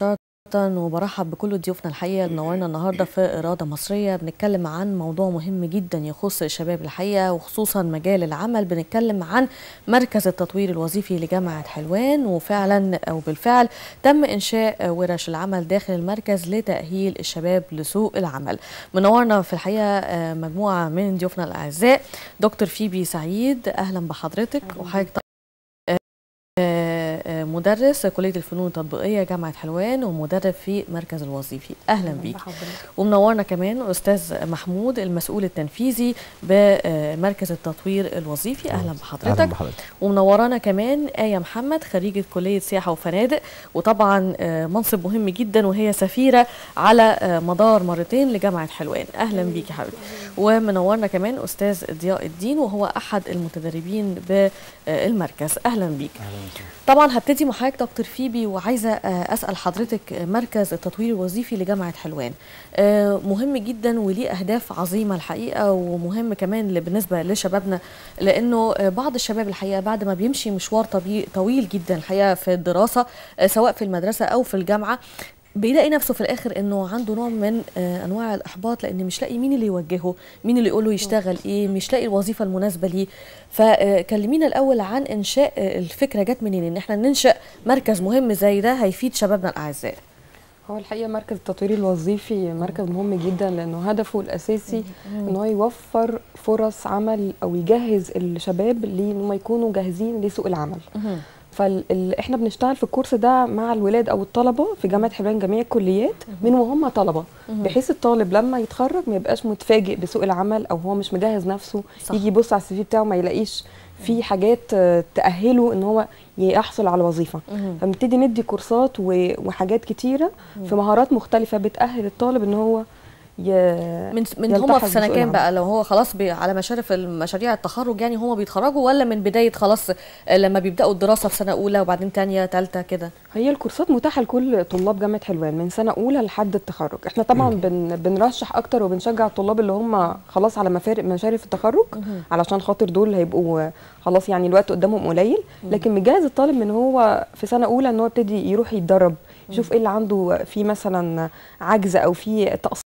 وبرحب بكل ضيوفنا الحقيقه اللي منورنا النهارده في اراده مصريه بنتكلم عن موضوع مهم جدا يخص الشباب الحقيقه وخصوصا مجال العمل بنتكلم عن مركز التطوير الوظيفي لجامعه حلوان وفعلا او بالفعل تم انشاء ورش العمل داخل المركز لتاهيل الشباب لسوق العمل منورنا في الحقيقه مجموعه من ضيوفنا الاعزاء دكتور فيبي سعيد اهلا بحضرتك وحضرتك مدرس كليه الفنون التطبيقيه جامعه حلوان ومدرب في مركز الوظيفي اهلا بيك ومنورنا كمان استاذ محمود المسؤول التنفيذي بمركز التطوير الوظيفي اهلا بحضرتك, أهلا بحضرتك. ومنورانا كمان ايه محمد خريجه كليه سياحه وفنادق وطبعا منصب مهم جدا وهي سفيره على مدار مرتين لجامعه حلوان اهلا بيك يا حبيبتي ومنورنا كمان استاذ ضياء الدين وهو احد المتدربين بالمركز اهلا بيك أهلا طبعا هبتدي مع حضرتك دكتور فيبي وعايزه اسال حضرتك مركز التطوير الوظيفي لجامعه حلوان مهم جدا وليه اهداف عظيمه الحقيقه ومهم كمان بالنسبه لشبابنا لانه بعض الشباب الحقيقه بعد ما بيمشي مشوار طويل جدا الحقيقه في الدراسه سواء في المدرسه او في الجامعه بيلاقي نفسه في الاخر انه عنده نوع من انواع الاحباط لان مش لاقي مين اللي يوجهه مين اللي يقول له يشتغل ايه مش لاقي الوظيفه المناسبه ليه فكلمينا الاول عن انشاء الفكره جت منين ان احنا ننشا مركز مهم زي ده هيفيد شبابنا الاعزاء هو الحقيقه مركز التطوير الوظيفي مركز مهم جدا لانه هدفه الاساسي ان هو يوفر فرص عمل او يجهز الشباب لانهم يكونوا جاهزين لسوق العمل فاحنا بنشتغل في الكورس ده مع الولاد او الطلبه في جامعه حلوان جميع الكليات من وهم طلبه بحيث الطالب لما يتخرج ما يبقاش متفاجئ بسوق العمل او هو مش مجهز نفسه صح. يجي يبص على السي في بتاعه ما يلاقيش في حاجات تاهله ان هو يحصل على وظيفه فبنبتدي ندي كورسات وحاجات كتيره في مهارات مختلفه بتاهل الطالب ان هو من من هما في سنه كام بقى لو هو خلاص على مشارف المشاريع التخرج يعني هما بيتخرجوا ولا من بدايه خلاص لما بيبداوا الدراسه في سنه اولى وبعدين ثانيه ثالثه كده هي الكورسات متاحه لكل طلاب جامعه حلوان من سنه اولى لحد التخرج احنا طبعا بن بنرشح اكتر وبنشجع الطلاب اللي هم خلاص على مفارق مشارف التخرج علشان خاطر دول هيبقوا خلاص يعني الوقت قدامهم قليل لكن مجهز الطالب من هو في سنه اولى ان هو يبتدي يروح يتدرب يشوف ايه اللي عنده في مثلا عجز او في تقصير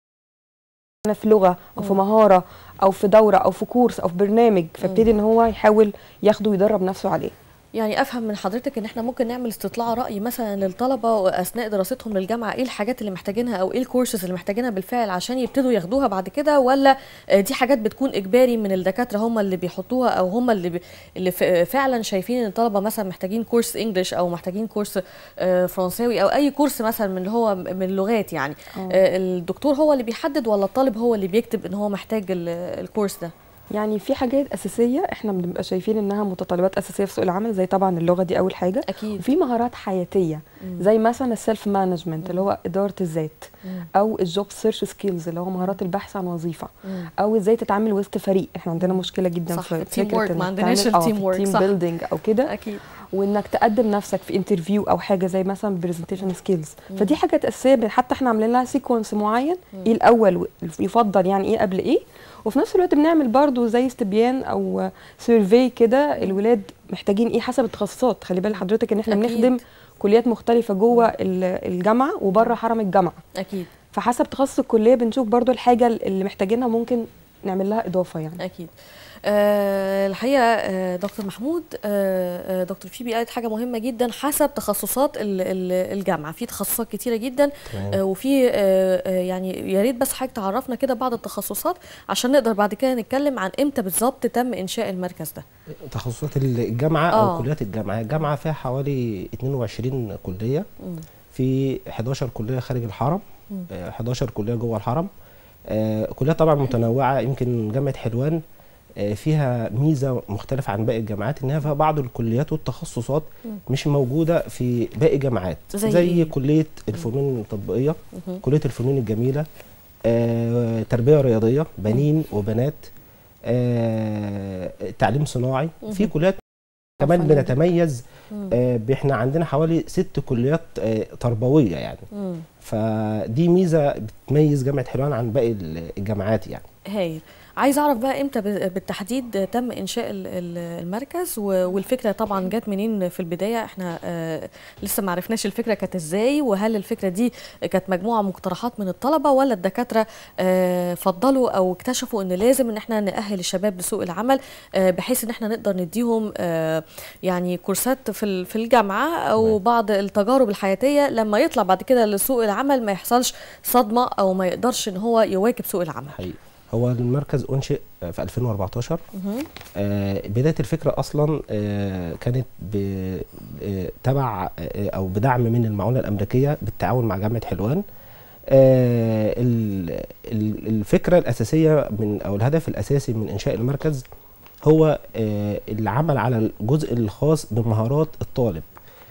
في لغه او في مهاره او في دوره او في كورس او في برنامج فابتدي ان هو يحاول ياخده ويدرب نفسه عليه يعني افهم من حضرتك ان احنا ممكن نعمل استطلاع راي مثلا للطلبه اثناء دراستهم للجامعه ايه الحاجات اللي محتاجينها او ايه الكورسز اللي محتاجينها بالفعل عشان يبتدوا ياخدوها بعد كده ولا دي حاجات بتكون اجباري من الدكاتره هم اللي بيحطوها او هم اللي بي اللي فعلا شايفين ان الطلبه مثلا محتاجين كورس انجلش او محتاجين كورس فرنساوي او اي كورس مثلا من اللي هو من اللغات يعني أوه. الدكتور هو اللي بيحدد ولا الطالب هو اللي بيكتب ان هو محتاج الكورس ده يعني في حاجات اساسيه احنا بنبقى شايفين انها متطلبات اساسيه في سوق العمل زي طبعا اللغه دي اول حاجه اكيد وفي مهارات حياتيه مم. زي مثلا السيلف مانجمنت اللي هو اداره الذات مم. او الجوب سيرش سكيلز اللي هو مهارات البحث عن وظيفه مم. او ازاي تتعامل وسط فريق احنا عندنا مشكله جدا صح. في التيم ورك ما عندناش التيم ورك تيم بيلدينج او كده اكيد وانك تقدم نفسك في انترفيو او حاجه زي مثلا برزنتيشن سكيلز فدي حاجات اساسيه حتى احنا عاملين لها سيكونس معين مم. ايه الاول يفضل يعني ايه قبل ايه وفي نفس الوقت بنعمل برضو زي استبيان او سيرفي كده الولاد محتاجين ايه حسب التخصصات خلي بال حضرتك ان احنا أكيد. بنخدم كليات مختلفه جوه الجامعه وبره حرم الجامعه اكيد فحسب تخصص الكليه بنشوف برضو الحاجه اللي محتاجينها ممكن نعمل لها اضافه يعني اكيد أه الحقيقه أه دكتور محمود أه دكتور فيبي قالت حاجه مهمه جدا حسب تخصصات الجامعه في تخصصات كتيره جدا أه وفي أه يعني يا ريت بس حضرتك تعرفنا كده بعض التخصصات عشان نقدر بعد كده نتكلم عن امتى بالظبط تم انشاء المركز ده تخصصات الجامعه او أوه. كليات الجامعه الجامعه فيها حوالي 22 كليه م. في 11 كليه خارج الحرم م. 11 كليه جوه الحرم أه كليات طبعا متنوعه يمكن جامعه حلوان فيها ميزه مختلفه عن باقي الجامعات انها فيها بعض الكليات والتخصصات مش موجوده في باقي الجامعات زي, زي إيه؟ كليه الفنون التطبيقيه كليه الفنون الجميله آه، تربيه رياضيه بنين وبنات آه، تعليم صناعي في كليات كمان بنتميز آه احنا عندنا حوالي ست كليات آه تربويه يعني فدي ميزه بتميز جامعه حلوان عن باقي الجامعات يعني هايل عايز اعرف بقى امتى بالتحديد تم انشاء المركز والفكره طبعا جت منين في البدايه احنا آه لسه ما عرفناش الفكره كانت ازاي وهل الفكره دي كانت مجموعه مقترحات من الطلبه ولا الدكاتره آه فضلوا او اكتشفوا ان لازم ان احنا نأهل الشباب لسوق العمل آه بحيث ان احنا نقدر نديهم آه يعني كورسات في في الجامعه او بعض التجارب الحياتيه لما يطلع بعد كده لسوق العمل ما يحصلش صدمه او ما يقدرش ان هو يواكب سوق العمل حقيقي. هو المركز انشئ في 2014 آه بدايه الفكره اصلا آه كانت آه تبع آه او بدعم من المعونه الامريكيه بالتعاون مع جامعه حلوان آه الفكره الاساسيه من او الهدف الاساسي من انشاء المركز هو آه العمل على الجزء الخاص بمهارات الطالب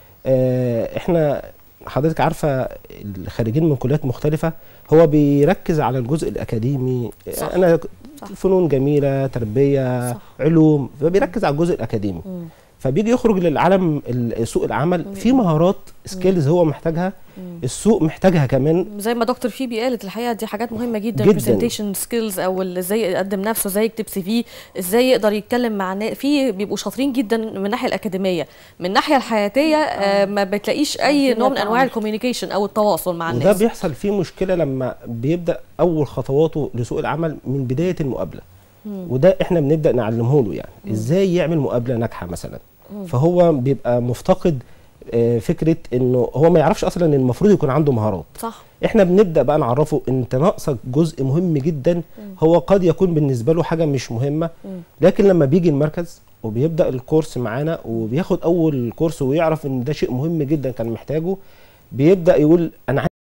آه احنا حضرتك عارفه الخارجين من كليات مختلفه هو بيركز على الجزء الاكاديمي صح. انا صح. فنون جميله تربيه صح. علوم فبيركز على الجزء الاكاديمي م. فبيجي يخرج للعالم سوق العمل مم. في مهارات سكيلز هو محتاجها مم. السوق محتاجها كمان زي ما دكتور فيبي قالت الحقيقه دي حاجات مهمه جدا برزنتيشن سكيلز او ازاي يقدم نفسه ازاي يكتب سي في ازاي يقدر يتكلم مع في بيبقوا شاطرين جدا من الناحيه الاكاديميه من الناحيه الحياتيه آه ما بتلاقيش اي نوع من انواع الكوميونيكيشن او التواصل مع الناس وده بيحصل فيه مشكله لما بيبدا اول خطواته لسوق العمل من بدايه المقابله مم. وده احنا بنبدا نعلمه له يعني مم. ازاي يعمل مقابله ناجحه مثلا فهو بيبقى مفتقد فكره انه هو ما يعرفش اصلا ان المفروض يكون عنده مهارات صح احنا بنبدا بقى نعرفه انت ناقصك جزء مهم جدا هو قد يكون بالنسبه له حاجه مش مهمه لكن لما بيجي المركز وبيبدا الكورس معانا وبياخد اول كورس ويعرف ان ده شيء مهم جدا كان محتاجه بيبدا يقول انا عايز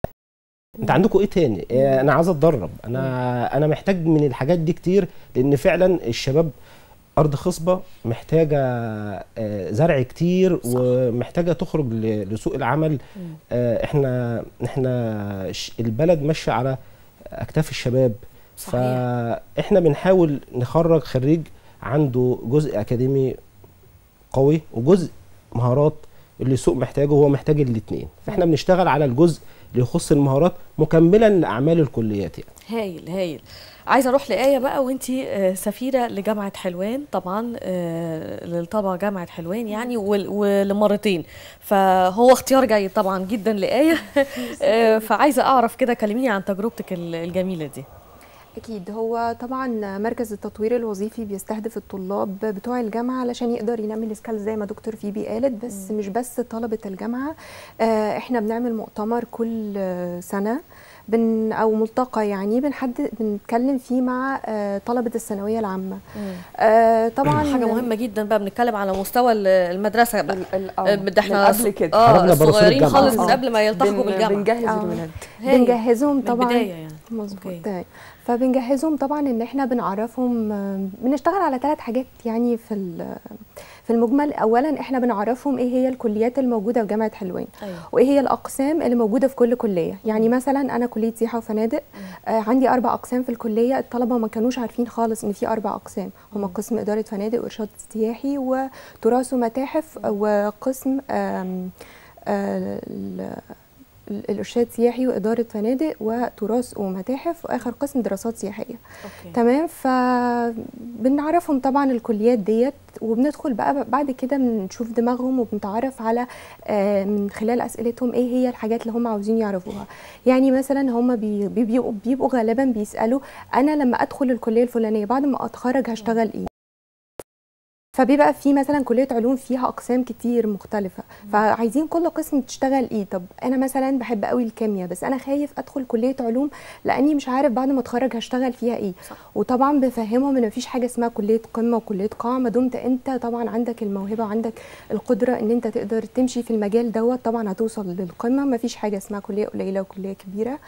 انت عندكم ايه تاني انا عايز اتدرب انا انا محتاج من الحاجات دي كتير لان فعلا الشباب ارض خصبه محتاجه زرع كتير صح. ومحتاجه تخرج لسوق العمل احنا احنا البلد ماشيه على اكتاف الشباب صحيح. فاحنا بنحاول نخرج خريج عنده جزء اكاديمي قوي وجزء مهارات اللي السوق محتاجه هو محتاج الاثنين فاحنا بنشتغل على الجزء اللي يخص المهارات مكملا لاعمال الكليات يعني هايل هايل عايزه اروح لايه بقى وانت سفيره لجامعه حلوان طبعا للطبع جامعه حلوان يعني ولمرتين فهو اختيار جيد طبعا جدا لايه فعايزه اعرف كده كلميني عن تجربتك الجميله دي أكيد هو طبعا مركز التطوير الوظيفي بيستهدف الطلاب بتوع الجامعة علشان يقدر ينمي السكيل زي ما دكتور فيبي قالت بس مش بس طلبة الجامعة احنا بنعمل مؤتمر كل سنة بن او ملتقى يعني بنحدد بنتكلم فيه مع آه طلبه الثانويه العامه آه طبعا حاجه مهمه جدا بقى بنتكلم على مستوى المدرسه بقى ده احنا قبل كده اه صغيرين خالص من قبل ما يلتحقوا بالجامعه بنجهز الولاد بنجهزهم طبعا البدايه يعني مظبوط فبنجهزهم طبعا ان احنا بنعرفهم بنشتغل على ثلاث حاجات يعني في في المجمل اولا احنا بنعرفهم ايه هي الكليات الموجوده في جامعه حلوان أيوة. وايه هي الاقسام اللي موجوده في كل كليه يعني مثلا انا كليه سياحه وفنادق آه عندي اربع اقسام في الكليه الطلبه ما كانوش عارفين خالص ان في اربع اقسام هم قسم اداره فنادق وارشاد سياحي وتراث ومتاحف وقسم آم آم الارشاد سياحي واداره فنادق وتراث ومتاحف واخر قسم دراسات سياحيه أوكي. تمام فبنعرفهم طبعا الكليات ديت وبندخل بقى بعد كده بنشوف دماغهم وبنتعرف على آه من خلال اسئلتهم ايه هي الحاجات اللي هم عاوزين يعرفوها يعني مثلا هم بي بيبقوا, بيبقوا غالبا بيسالوا انا لما ادخل الكليه الفلانيه بعد ما اتخرج هشتغل ايه فبيبقى في مثلا كليه علوم فيها اقسام كتير مختلفه فعايزين كل قسم تشتغل ايه طب انا مثلا بحب قوي الكيمياء بس انا خايف ادخل كليه علوم لاني مش عارف بعد ما اتخرج هشتغل فيها ايه صح. وطبعا بفهمهم ان مفيش حاجه اسمها كليه قمه وكليه قاع ما دمت انت طبعا عندك الموهبه وعندك القدره ان انت تقدر تمشي في المجال دوت طبعا هتوصل للقمه مفيش حاجه اسمها كليه قليله وكليه كبيره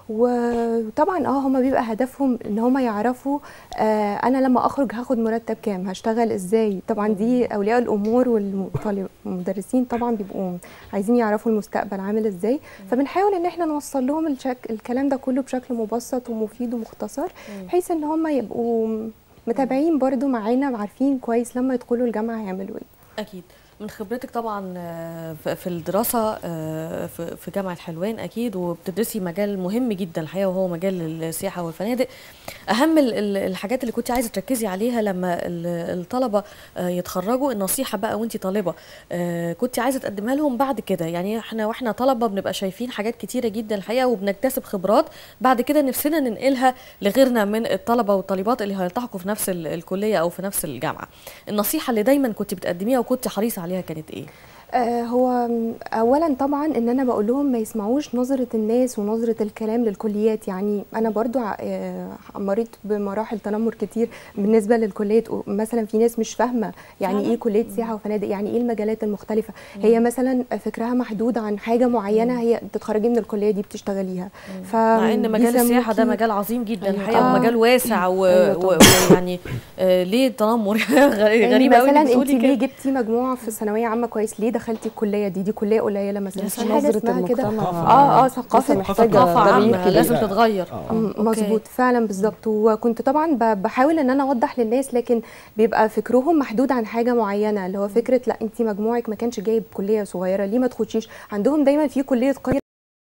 وطبعا اه هم بيبقى هدفهم ان هم يعرفوا آه انا لما اخرج هاخد مرتب كام هشتغل ازاي طبعا دي اولياء الامور والمدرسين طبعا بيبقوا عايزين يعرفوا المستقبل عامل ازاي فبنحاول ان احنا نوصل لهم الشك... الكلام ده كله بشكل مبسط ومفيد ومختصر بحيث ان هم يبقوا متابعين برضو معانا وعارفين كويس لما يدخلوا الجامعه هيعملوا ايه اكيد من خبرتك طبعا في الدراسه في جامعه حلوان اكيد وبتدرسي مجال مهم جدا الحقيقه وهو مجال السياحه والفنادق اهم الحاجات اللي كنت عايزه تركزي عليها لما الطلبه يتخرجوا النصيحه بقى وانت طالبه كنت عايزه تقدمها لهم بعد كده يعني احنا واحنا طلبه بنبقى شايفين حاجات كتيره جدا الحقيقه وبنكتسب خبرات بعد كده نفسنا ننقلها لغيرنا من الطلبه والطالبات اللي هيلتحقوا في نفس الكليه او في نفس الجامعه النصيحه اللي دايما كنت بتقدميها وكنت حريصه عليها كانت ايه آه هو اولا طبعا ان انا بقول لهم ما يسمعوش نظره الناس ونظره الكلام للكليات يعني انا برضو آه مريت بمراحل تنمر كتير بالنسبه للكليات مثلا في ناس مش فاهمه يعني ايه كليه سياحه وفنادق يعني ايه المجالات المختلفه مم. هي مثلا فكرها محدود عن حاجه معينه مم. هي بتتخرجي من الكليه دي بتشتغليها ف مع ان مجال السياحه ده مجال عظيم جدا الحقيقه آه. ومجال واسع ويعني آه ليه تنمر غريبه قوي مثلا انت ليه جبتي مجموعه في ثانويه عامه كويس ليه دخلتي الكليه دي دي كليه قليله مثلا مش حاجه اسمها كده اه اه ثقافه محتاجه عامه لازم تتغير مظبوط فعلا بالظبط وكنت طبعا بحاول ان انا اوضح للناس لكن بيبقى فكرهم محدود عن حاجه معينه اللي هو فكره لا انت مجموعك ما كانش جايب كليه صغيره ليه ما تخشيش عندهم دايما في كليه قيم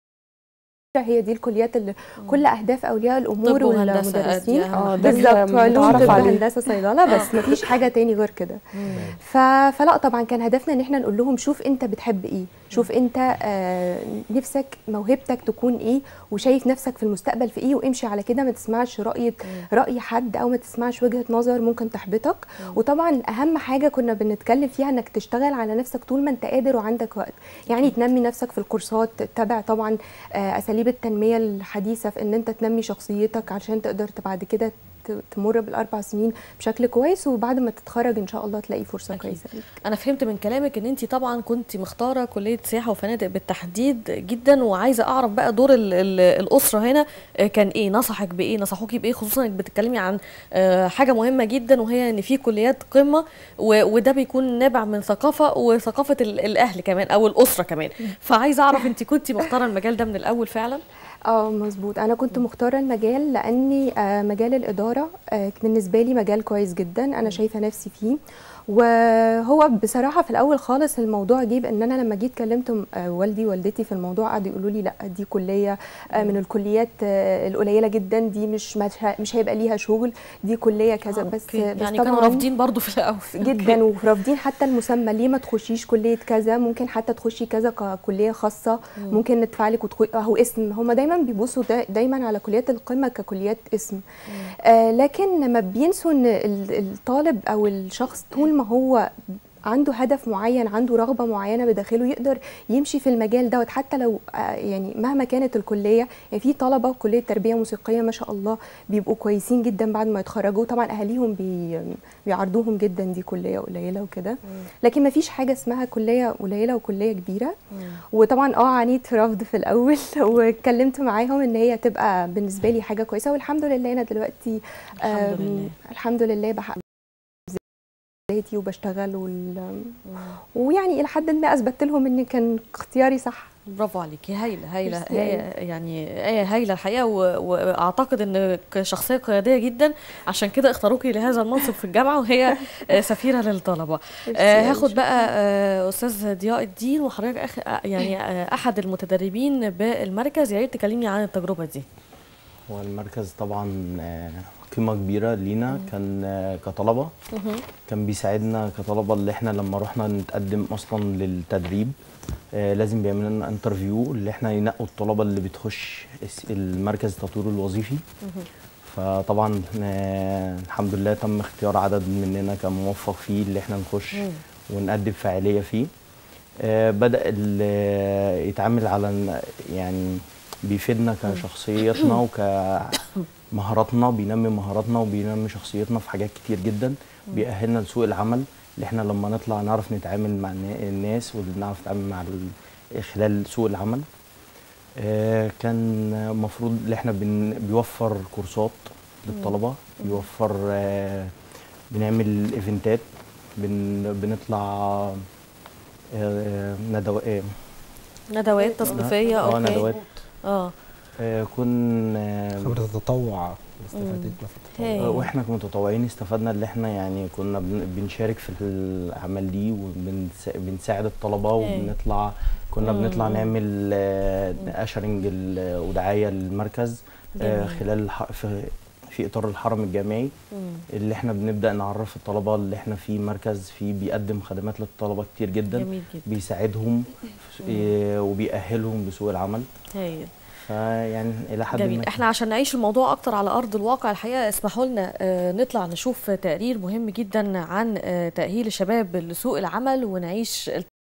هي دي الكليات اللي كل اهداف اولياء الامور والمدرسين اه بالظبط علوم طب هندسه صيدله بس ما فيش حاجه تاني غير كده فلا طبعا كان هدفنا ان احنا نقول لهم شوف انت بتحب ايه شوف انت آه نفسك موهبتك تكون ايه وشايف نفسك في المستقبل في ايه وامشي على كده ما تسمعش راي راي حد او ما تسمعش وجهه نظر ممكن تحبطك وطبعا اهم حاجه كنا بنتكلم فيها انك تشتغل على نفسك طول ما انت قادر وعندك وقت يعني تنمي نفسك في الكورسات تتبع طبعا آه اساليب التنميه الحديثه في ان انت تنمي شخصيتك عشان تقدر بعد كده تمر بالاربع سنين بشكل كويس وبعد ما تتخرج ان شاء الله تلاقي فرصه أكيد. كويسه ليك. انا فهمت من كلامك ان انت طبعا كنت مختاره كليه سياحه وفنادق بالتحديد جدا وعايزه اعرف بقى دور ال ال الاسره هنا كان ايه نصحك بايه نصحوكي بايه خصوصا انك بتتكلمي عن حاجه مهمه جدا وهي ان في كليات قمه وده بيكون نابع من ثقافه وثقافه الاهل كمان او الاسره كمان فعايزه اعرف انت كنت مختاره المجال ده من الاول فعلا اه مظبوط انا كنت مختاره المجال لاني آه مجال الاداره آه بالنسبه لي مجال كويس جدا انا شايفه نفسي فيه وهو بصراحه في الاول خالص الموضوع جه بان انا لما جيت كلمت والدي والدتي في الموضوع قعدوا يقولوا لي لا دي كليه من الكليات القليله جدا دي مش مش هيبقى ليها شغل دي كليه كذا بس, بس يعني كانوا رافضين برضو في الاول جدا ورافضين حتى المسمى ليه ما تخشيش كليه كذا ممكن حتى تخشي كذا ككليه خاصه ممكن ندفع لك اهو اسم هم دايما بيبصوا دايما على كليات القمه ككليات اسم آه لكن لما بينسوا ان الطالب او الشخص طول ما هو عنده هدف معين عنده رغبه معينه بداخله يقدر يمشي في المجال دوت حتى لو يعني مهما كانت الكليه يعني في طلبه كليه تربيه موسيقيه ما شاء الله بيبقوا كويسين جدا بعد ما يتخرجوا طبعا اهاليهم بي بيعرضوهم جدا دي كليه قليله وكده لكن ما فيش حاجه اسمها كليه قليله وكليه كبيره وطبعا اه عانيت رفض في الاول واتكلمت معاهم ان هي تبقى بالنسبه لي حاجه كويسه والحمد لله انا دلوقتي الحمد لله الحمد لله بحقق ذاتي وبشتغل وال... ويعني الى حد ما اثبتت لهم ان كان اختياري صح برافو عليكي هايله هايله آية يعني ايه هايله الحقيقه واعتقد انك شخصيه قياديه جدا عشان كده اختاروكي لهذا المنصب في الجامعه وهي سفيره للطلبه آه هاخد بقى آه استاذ ضياء الدين وحضرتك أخ... يعني آه احد المتدربين بالمركز يا ريت تكلمني عن التجربه دي هو المركز طبعا قيمه كبيره لينا كان كطلبه كان بيساعدنا كطلبه اللي احنا لما رحنا نتقدم اصلا للتدريب لازم بيعمل لنا انترفيو اللي احنا ينقوا الطلبه اللي بتخش المركز التطوير الوظيفي فطبعا الحمد لله تم اختيار عدد مننا كان موفق فيه اللي احنا نخش ونقدم فاعليه فيه بدا يتعامل على يعني بيفيدنا كشخصيتنا وكمهاراتنا بينمي مهاراتنا وبينمي شخصيتنا في حاجات كتير جدا بيأهلنا لسوق العمل اللي احنا لما نطلع نعرف نتعامل مع الناس ونعرف نتعامل مع خلال سوق العمل آه كان المفروض ان احنا بن بيوفر كورسات للطلبه بيوفر آه بنعمل ايفنتات بن بنطلع آه ندوات ندوات تثقيفيه اه ندوات اه آه كنا خبره التطوع استفادتنا في هاي. التطوع آه، واحنا كمتطوعين استفدنا اللي احنا يعني كنا بن- بنشارك في الاعمال دي وبنساعد الطلبه هاي. وبنطلع كنا بنطلع مم. نعمل اشرنج ودعايه للمركز آه، جميل. خلال الح- في في اطار الحرم الجامعي مم. اللي احنا بنبدا نعرف الطلبه اللي احنا في مركز فيه بيقدم خدمات للطلبه كتير جدا جميل جدا بيساعدهم آه، وبيأهلهم لسوق العمل هايل فيعني الى حد جميل ما احنا عشان نعيش الموضوع اكتر على ارض الواقع الحقيقه اسمحوا لنا آه، نطلع نشوف تقرير مهم جدا عن آه، تاهيل الشباب لسوق العمل ونعيش